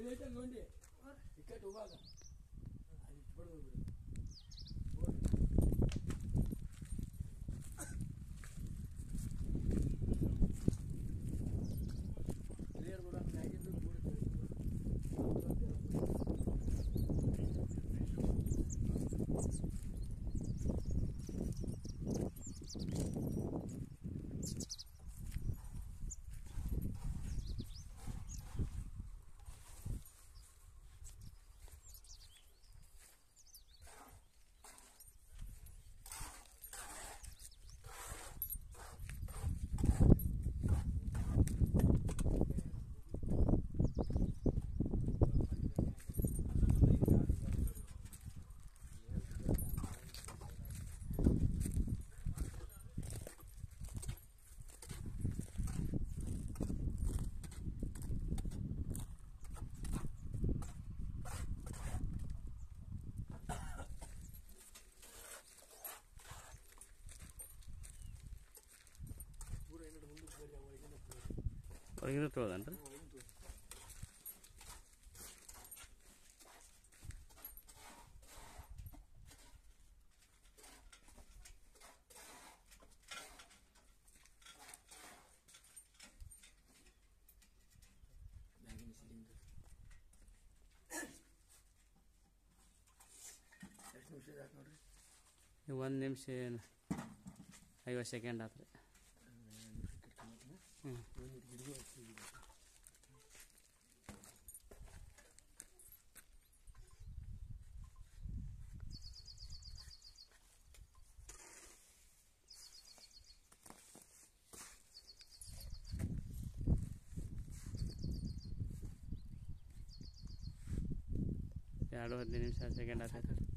Light ಅಲ್ಲಿ ನೋಡಿ ticket ಹೋಗಾಗ ಅಲ್ಲಿ ಇಟ್ಬಿಡ್ದು ಬಿಡು ಕ್ಲಿಯರ್ ಬಿಡ ಮ್ಯಾಗಿಂದು ಕೂಡ ಪೂರ ಏನಾದ್ರು ಮುಂದಕ್ಕೆ ಬರ್ರಿ ಒಳಗಿನ ಪೂರ ಹೊರಗಿನ ತೊಳ್ದನ್ರಿ ಒಳಗಿನ ತೋರಿಸಿ ಮ್ಯಾಗಿನ ಸಿಲಿಂಡರ್ ಎಷ್ಟು ನಿಮಿಷ ಆಯ್ತು ನೋಡ್ರಿ ಈಗ ಒಂದು ನಿಮಿಷ ಏನು ಐವತ್ತು ಸೆಕೆಂಡ್ ಆತ್ರಿ ಹ್ಞೂ ಒಂದು ಗಿಡಗಳು ಹಚ್ಚಿದ್ದೀವಿ. ಎರಡು ಹದಿನೈದು ನಿಮಿಷ ಸೆಕೆಂಡ್ ಆತೈತೆ